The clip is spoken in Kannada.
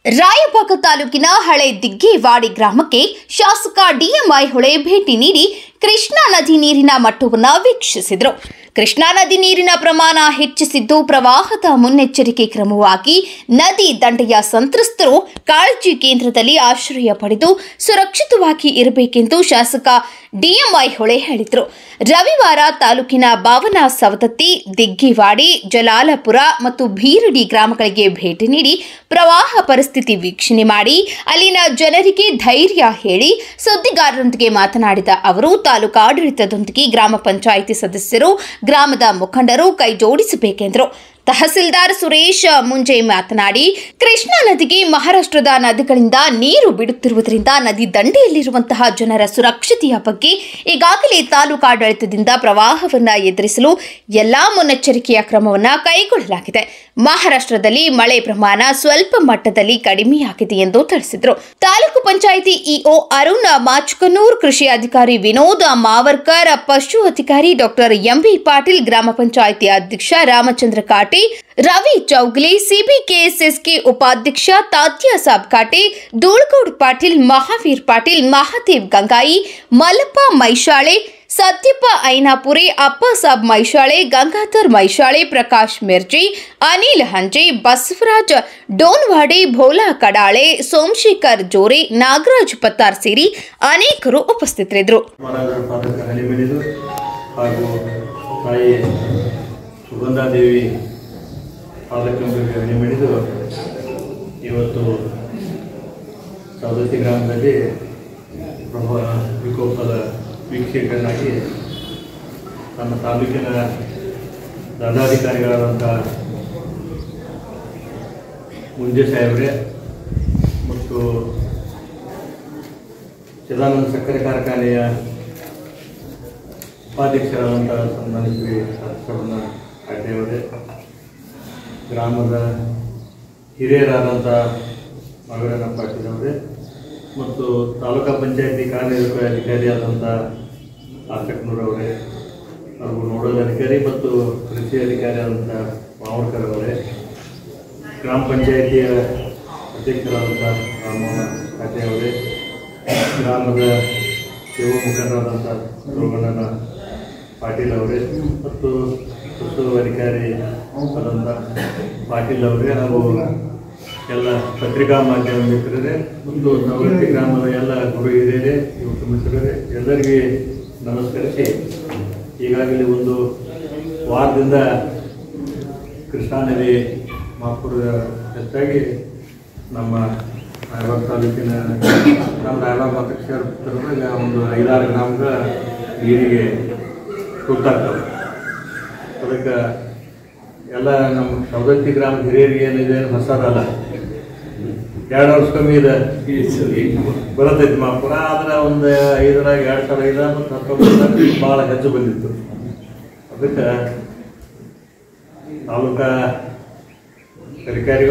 ರಾಯಬಾಗ ತಾಲೂಕಿನ ಹಳೆ ದಿಗ್ಗೇವಾಡಿ ಗ್ರಾಮಕ್ಕೆ ಶಾಸಕ ಡಿಎಂಐ ಹೊಳೆ ಭೇಟಿ ನೀಡಿ ಕೃಷ್ಣಾ ನದಿ ನೀರಿನ ಮಟ್ಟವನ್ನು ವೀಕ್ಷಿಸಿದರು ಕೃಷ್ಣಾ ನದಿ ನೀರಿನ ಪ್ರಮಾಣ ಹೆಚ್ಚಿಸಿದ್ದು ಪ್ರವಾಹದ ಮುನ್ನೆಚ್ಚರಿಕೆ ಕ್ರಮವಾಗಿ ನದಿ ದಂಡೆಯ ಸಂತ್ರಸ್ತರು ಕಾಳಜಿ ಕೇಂದ್ರದಲ್ಲಿ ಆಶ್ರಯ ಪಡೆದು ಸುರಕ್ಷಿತವಾಗಿ ಇರಬೇಕೆಂದು ಶಾಸಕ ಡಿಎಂಐ ಹೊಳೆ ಹೇಳಿದರು ರವಿವಾರ ತಾಲೂಕಿನ ಬಾವನ ಸವದತ್ತಿ ದಿಗ್ಗಿವಾಡಿ ಜಲಾಲಪುರ ಮತ್ತು ಬೀರಡಿ ಗ್ರಾಮಗಳಿಗೆ ಭೇಟಿ ನೀಡಿ ಪ್ರವಾಹ ಪರಿಸ್ಥಿತಿ ವೀಕ್ಷಣೆ ಮಾಡಿ ಅಲ್ಲಿನ ಜನರಿಗೆ ಧೈರ್ಯ ಹೇಳಿ ಸುದ್ದಿಗಾರರೊಂದಿಗೆ ಮಾತನಾಡಿದ ಅವರು ತಾಲೂಕು ಆಡಳಿತದೊಂದಿಗೆ ಗ್ರಾಮ ಪಂಚಾಯಿತಿ ಸದಸ್ಯರು ಗ್ರಾಮದ ಮುಖಂಡರು ಕೈ ಜೋಡಿಸಬೇಕೆಂದರು ತಹಸೀಲ್ದಾರ್ ಸುರೇಶ್ ಮುಂಜೆ ಮಾತನಾಡಿ ಕೃಷ್ಣಾ ನದಿಗೆ ಮಹಾರಾಷ್ಟ್ರದ ನದಿಗಳಿಂದ ನೀರು ಬಿಡುತ್ತಿರುವುದರಿಂದ ನದಿ ದಂಡೆಯಲ್ಲಿರುವಂತಹ ಜನರ ಸುರಕ್ಷತೆಯ ಬಗ್ಗೆ ಈಗಾಗಲೇ ತಾಲೂಕು ಆಡಳಿತದಿಂದ ಪ್ರವಾಹವನ್ನು ಎದುರಿಸಲು ಎಲ್ಲಾ ಮುನ್ನೆಚ್ಚರಿಕೆಯ ಕ್ರಮವನ್ನು ಕೈಗೊಳ್ಳಲಾಗಿದೆ ಮಹಾರಾಷ್ಟ್ರದಲ್ಲಿ ಮಳೆ ಪ್ರಮಾಣ ಸ್ವಲ್ಪ ಮಟ್ಟದಲ್ಲಿ ಕಡಿಮೆಯಾಗಿದೆ ಎಂದು ತಿಳಿಸಿದರು ತಾಲೂಕು ಪಂಚಾಯಿತಿ ಇಒ ಅರುಣ್ ಮಾಚ್ಕನೂರ್ ಕೃಷಿ ಅಧಿಕಾರಿ ವಿನೋದ್ ಮಾವರ್ಕರ್ ಪಶು ಅಧಿಕಾರಿ ಡಾಕ್ಟರ್ ಎಂಬಿ ಪಾಟೀಲ್ ಗ್ರಾಮ ಪಂಚಾಯಿತಿ ಅಧ್ಯಕ್ಷ ರಾಮಚಂದ್ರ ಕಾಟಿ ರವಿ ಚೌಗ್ಲಿ ಸಿಬಿಕೆಎಸ್ಎಸ್ಕೆ ಉಪಾಧ್ಯಕ್ಷ ತಾತ್ಯ ಸಾಬ್ ಕಾಟೆ ಧೂಳ್ಗೌಡ್ ಪಾಟೀಲ್ ಮಹಾವೀರ್ ಪಾಟೀಲ್ ಮಹಾದೇವ್ ಗಂಗಾಯಿ ಮಲ್ಲಪ್ಪ ಮೈಶಾಳೆ ಸತ್ಯಪ್ಪ ಐನಾಪುರೆ ಅಪ್ಪ ಸಾಬ್ ಮೈಶಾಳೆ ಗಂಗಾಧರ್ ಮೈಶಾಳೆ ಪ್ರಕಾಶ್ ಮಿರ್ಜಿ ಅನಿಲ್ ಹಂಜೆ ಬಸವರಾಜ್ ಡೋನ್ವಾಡೆ ಭೋಲಾ ಕಡಾಳೆ ಸೋಮಶೇಖರ್ ಜೋರೆ ನಾಗರಾಜ್ ಪತ್ತಾರ್ ಸೇರಿ ಅನೇಕರು ಉಪಸ್ಥಿತರಿದ್ದರು ಮಹಾರಾಜರ ಪಾದಕ ಹನಿ ಮಿಡಿದು ಹಾಗೂ ತಾಯಿ ಸುಗಂಧಾದೇವಿ ಪಾದಕಂಬರಿಗೆ ಹನಿ ಮಿಡಿದು ಇವತ್ತು ಸವದತ್ತಿ ಗ್ರಾಮದಲ್ಲಿ ಪ್ರಭಾ ವಿಕೋಪದ ವೀಕ್ಷಕನಾಗಿ ನಮ್ಮ ತಾಲೂಕಿನ ದಂಡಾಧಿಕಾರಿಗಳಾದಂಥ ಮುಂಜೆ ಸಾಹೇಬ್ರೆ ಮತ್ತು ಚಿದಾನಂದ ಸಕ್ಕರೆ ಕಾರ್ಖಾನೆಯ ಉಪಾಧ್ಯಕ್ಷರಾದಂಥ ಸನ್ಮಾನ್ಯ ಶ್ರೀ ಹರ್ಷವರ್ಣ ಅವರೇ ಗ್ರಾಮದ ಹಿರಿಯರಾದಂಥ ಮಗಳನ್ನ ಪಾಟೀಲ್ ಅವರೇ ಮತ್ತು ತಾಲೂಕಾ ಪಂಚಾಯತಿ ಕಾರ್ಯನಿರ್ವಹಣೆ ಅಧಿಕಾರಿಯಾದಂಥ ಆಸಕ್ನೂರವರೇ ಹಾಗೂ ನೋಡಲ್ ಅಧಿಕಾರಿ ಮತ್ತು ಕೃಷಿ ಅಧಿಕಾರಿಯಾದಂಥ ಮಾವಡ್ಕರ್ ಅವರೇ ಗ್ರಾಮ ಪಂಚಾಯಿತಿಯ ಅಧ್ಯಕ್ಷರಾದಂಥ ರಾಮಮೋಹನ ಖಾತೆ ಅವರೇ ಗ್ರಾಮದ ಯುವ ಮುಖಂಡರಾದಂಥ ರೋಗಣ್ಣನ ಪಾಟೀಲ್ ಅವರೇ ಮತ್ತು ಪಶು ಅಧಿಕಾರಿ ಆದಂಥ ಪಾಟೀಲ್ ಅವರೇ ಹಾಗೂ ಎಲ್ಲ ಪತ್ರಿಕಾ ಮಾಧ್ಯಮ ಮಿತ್ರರೇ ಮತ್ತು ನವರತ್ತಿ ಗ್ರಾಮದ ಎಲ್ಲ ಗುರು ಹಿರಿಯರೇ ಯುವಕ ಮಿತ್ರರೇ ಎಲ್ಲರಿಗೆ ನಮಸ್ಕರಿಸಿ ಈಗಾಗಲೇ ಒಂದು ವಾರದಿಂದ ಕೃಷ್ಣಾ ನದಿ ಮಹಾಪುರ ಹೆಚ್ಚಾಗಿ ನಮ್ಮ ರಾಯಬಾಗ ತಾಲೂಕಿನ ನಮ್ಮ ರಾಯಬಾಗ ಮತಕ್ಷೇತ್ರದಾಗ ಒಂದು ಐದಾರು ಗ್ರಾಮದ ನೀರಿಗೆ ತುತ್ತಾಗ್ತವೆ ಅದಕ್ಕೆ ಎಲ್ಲ ನಮ್ಮ ಸವದತ್ತಿ ಗ್ರಾಮದ ಹಿರಿಯರಿಗೆ ಏನಿದೆ ಹೊಸದಲ್ಲ ಎರಡು ವರ್ಷಕ್ಕೊಮ್ಮೆ ಇದೆ ಬರತೈತಿ ಮಹಾಪುರ ಆದ್ರೆ ಒಂದು ಐದರಾಗ ಎರಡು ಸಾವಿರ ಐದ ಮತ್ತು ಹತ್ತೊಂಬತ್ತು ಭಾಳ ಹೆಚ್ಚು ಬಂದಿತ್ತು ಅದಕ್ಕೆ ತಾಲೂಕಾ ಅಧಿಕಾರಿಗಳು